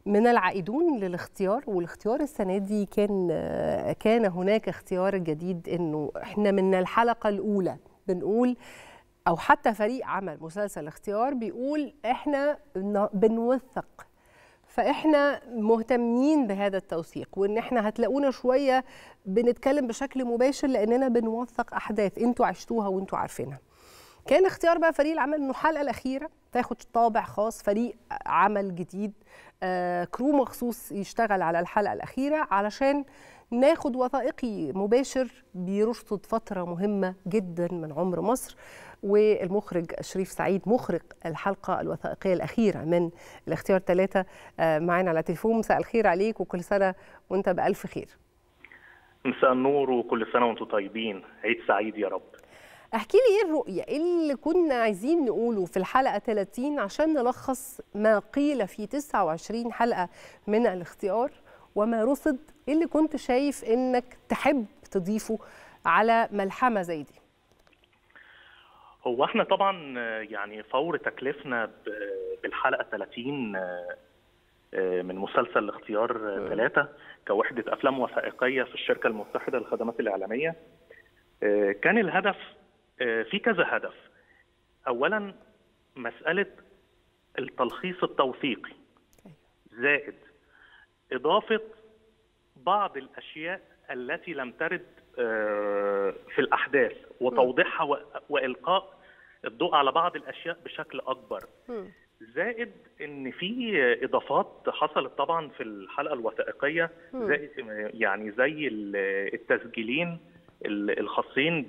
من العائدون للاختيار والاختيار السنه دي كان كان هناك اختيار جديد انه احنا من الحلقه الاولى بنقول او حتى فريق عمل مسلسل اختيار بيقول احنا بنوثق فاحنا مهتمين بهذا التوثيق وان احنا هتلاقونا شويه بنتكلم بشكل مباشر لاننا بنوثق احداث انتوا عشتوها وانتوا عارفينها كان اختيار بقى فريق العمل انه الحلقه الاخيره تاخد طابع خاص فريق عمل جديد آه كرو مخصوص يشتغل على الحلقه الاخيره علشان ناخد وثائقي مباشر بيرصد فتره مهمه جدا من عمر مصر والمخرج شريف سعيد مخرج الحلقه الوثائقيه الاخيره من الاختيار ثلاثه آه معانا على التليفون مساء الخير عليك وكل سنه وانت بالف خير مساء النور وكل سنه وانتم طيبين عيد سعيد يا رب احكي لي ايه الرؤيه ايه اللي كنا عايزين نقوله في الحلقه 30 عشان نلخص ما قيل في 29 حلقه من الاختيار وما رصد ايه اللي كنت شايف انك تحب تضيفه على ملحمه زي دي هو احنا طبعا يعني فور تكليفنا بالحلقه 30 من مسلسل الاختيار ثلاثة كوحدة أفلام وثائقية في الشركة المتحدة للخدمات الإعلامية كان الهدف في كذا هدف اولا مساله التلخيص التوثيقي زائد اضافه بعض الاشياء التي لم ترد في الاحداث وتوضيحها والقاء الضوء على بعض الاشياء بشكل اكبر زائد ان في اضافات حصلت طبعا في الحلقه الوثائقيه زي يعني زي التسجيلين الخاصين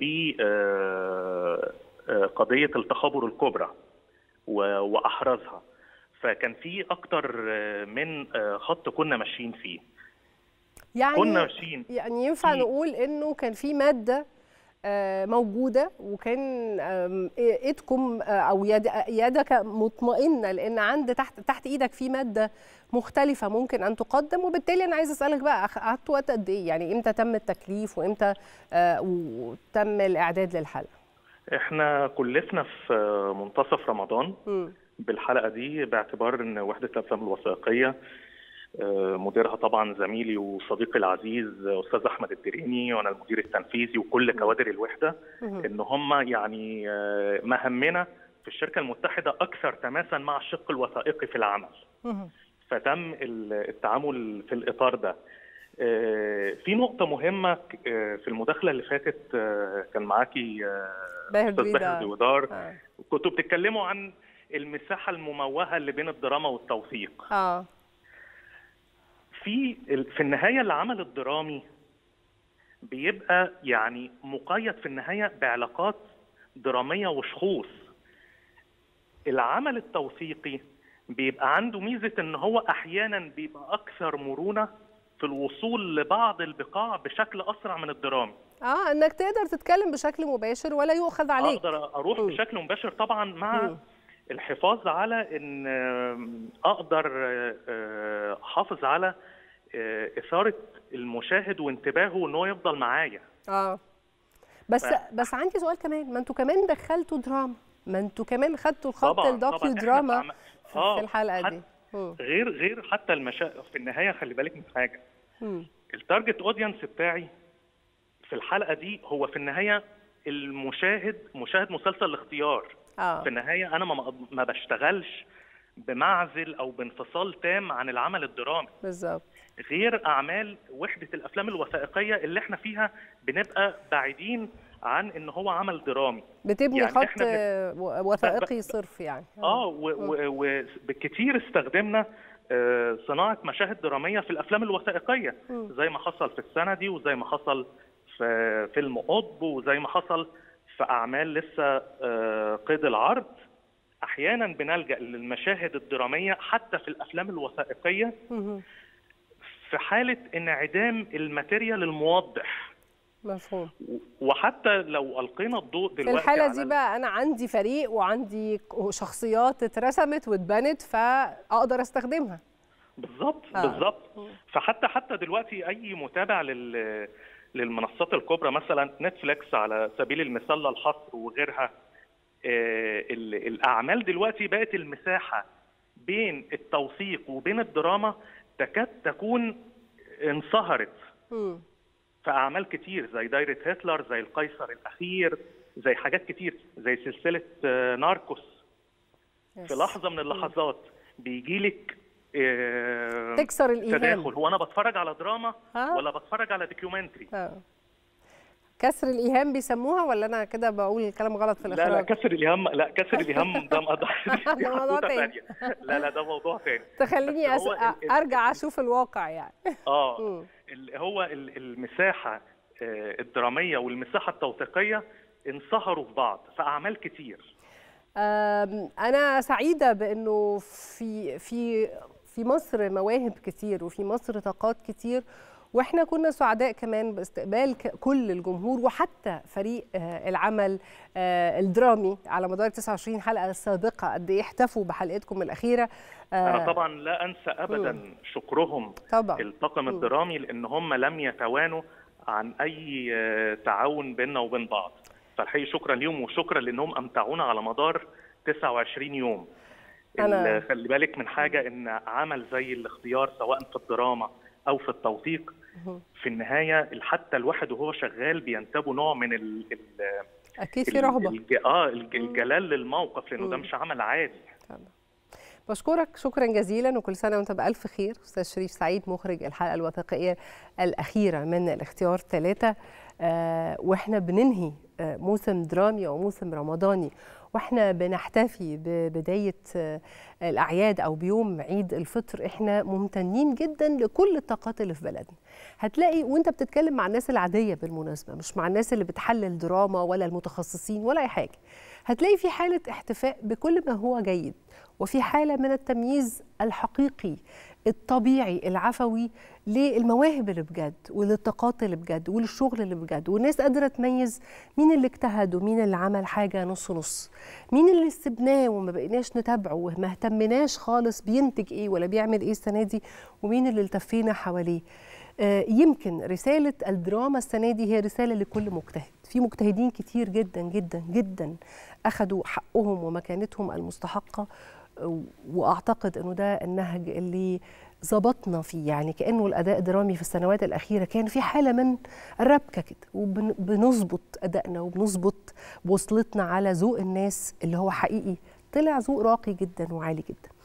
بقضية التخابر الكبرى وأحرزها فكان في أكتر من خط كنا ماشيين فيه يعني كنا ماشيين يعني ينفع نقول إنه كان في مادة موجودة وكان ايدكم او يد يدك مطمئنة لان عند تحت تحت ايدك في مادة مختلفة ممكن ان تقدم وبالتالي انا عايز اسالك بقى قعدت وقت قد ايه؟ يعني امتى تم التكليف وامتى وتم الاعداد للحلقة؟ احنا كلفنا في منتصف رمضان م. بالحلقة دي باعتبار ان وحدة الافلام الوثائقية مديرها طبعا زميلي وصديقي العزيز استاذ احمد الدريني وانا المدير التنفيذي وكل كوادر الوحده ان هم يعني مهمنا في الشركه المتحده اكثر تماسا مع الشق الوثائقي في العمل. فتم التعامل في الاطار ده. في نقطه مهمه في المداخله اللي فاتت كان معاكي استاذ باهر دويدار كنتوا بتتكلموا عن المساحه المموهه اللي بين الدراما والتوثيق. اه في في النهايه العمل الدرامي بيبقى يعني مقيد في النهايه بعلاقات دراميه وشخوص العمل التوثيقي بيبقى عنده ميزه ان هو احيانا بيبقى اكثر مرونه في الوصول لبعض البقاع بشكل اسرع من الدرامي اه انك تقدر تتكلم بشكل مباشر ولا يؤخذ عليك اقدر اروح م. بشكل مباشر طبعا مع م. الحفاظ على ان اقدر احافظ على اثاره المشاهد وانتباهه ان هو يفضل معايا اه بس ف... بس عندي سؤال كمان ما انتوا كمان دخلتوا دراما ما انتوا كمان خدتوا الخط الدوكيو دراما عم... آه في الحلقه حت... دي غير غير حتى المشا... في النهايه خلي بالك من حاجه التارجت اودينس بتاعي في الحلقه دي هو في النهايه المشاهد مشاهد مسلسل الاختيار آه. في النهايه انا ما, ما بشتغلش بمعزل او بانفصال تام عن العمل الدرامي بالظبط غير اعمال وحده الافلام الوثائقيه اللي احنا فيها بنبقى بعيدين عن ان هو عمل درامي بتبني يعني خط وثائقي صرف يعني اه وكتير استخدمنا صناعه مشاهد دراميه في الافلام الوثائقيه زي ما حصل في السنه دي وزي ما حصل في فيلم قطب وزي ما حصل في اعمال لسه قيد العرض احيانا بنلجا للمشاهد الدراميه حتى في الافلام الوثائقيه في حاله انعدام الماتيريال الموضح مفهوم وحتى لو القينا الضوء دلوقتي في الحاله دي بقى انا عندي فريق وعندي شخصيات اترسمت واتبنت فاقدر استخدمها بالظبط آه. بالظبط فحتى حتى دلوقتي اي متابع لل للمنصات الكبرى مثلا نتفليكس على سبيل المثال للحصر وغيرها آه الاعمال دلوقتي بقت المساحه بين التوثيق وبين الدراما تكاد تكون انصهرت مم. في اعمال كتير زي دايره هتلر زي القيصر الاخير زي حاجات كتير زي سلسله آه، ناركوس في لحظه من اللحظات بيجي لك تكسر الإيهام. تداخل هو انا بتفرج على دراما آه. ولا بتفرج على دوكيومنتري آه. كسر الايهام بيسموها ولا انا كده بقول الكلام غلط في لا لا الاخراج كسر الإيهام لا كسر الإيهام ده موضوع ده موضوع تاني. تانية. لا لا ده موضوع تاني تخليني بس أس... هو ال- ال- ارجع اشوف الواقع يعني اه مم. ال- هو ال- المساحة آه، الدرامية والمساحة التوثيقية انصهروا في بعض في أعمال كتير أم، أنا سعيدة بأنه في في في مصر مواهب كتير وفي مصر طاقات كتير واحنا كنا سعداء كمان باستقبال ك- كل الجمهور وحتى فريق آه، العمل آه، الدرامي على مدار 29 حلقة السابقة قد ايه احتفوا بحلقتكم الأخيرة آه، أنا طبعا لا أنسى أبدا شكرهم طبعا الطاقم الدرامي لأن هم لم يتوانوا عن أي آه، تعاون بيننا وبين بعض فالحقيقة شكرا ليهم وشكرا لأنهم أمتعونا على مدار 29 يوم أنا- ال- خلي بالك من حاجة إن عمل زي الاختيار سواء في الدراما أو في التوثيق في النهاية حتى الواحد وهو شغال بينتابه نوع من ال ال أكيد في رهبة الج... اه الج- الجلال للموقف لأنه ده مش عمل عادي بشكرك شكرا جزيلا وكل سنه وانت بالف خير استاذ شريف سعيد مخرج الحلقه الوثائقيه الاخيره من الاختيار ثلاثه آه واحنا بننهي آه موسم درامي وموسم رمضاني واحنا بنحتفي ببدايه آه الاعياد او بيوم عيد الفطر احنا ممتنين جدا لكل الطاقات اللي في بلدنا هتلاقي وانت بتتكلم مع الناس العاديه بالمناسبه مش مع الناس اللي بتحلل دراما ولا المتخصصين ولا اي حاجه هتلاقي في حاله احتفاء بكل ما هو جيد وفي حاله من التمييز الحقيقي الطبيعي العفوي للمواهب اللي بجد وللطاقات اللي بجد وللشغل اللي بجد والناس قادره تميز مين اللي اجتهد ومين اللي عمل حاجه نص نص مين اللي سبناه وما بقيناش نتابعه وما اهتمناش خالص بينتج ايه ولا بيعمل ايه السنه دي ومين اللي التفينا حواليه آه، يمكن رسالة الدراما السنة دي هي رسالة لكل مجتهد في مجتهدين كتير جدا جدا جدا أخدوا حقهم ومكانتهم المستحقة آه، وأعتقد أنه ده النهج اللي ظبطنا فيه يعني كأنه الأداء الدرامي في السنوات الأخيرة كان في حالة من الربكة كده وبنظبط أدائنا وبنظبط بوصلتنا على ذوق الناس اللي هو حقيقي طلع ذوق راقي جدا وعالي جدا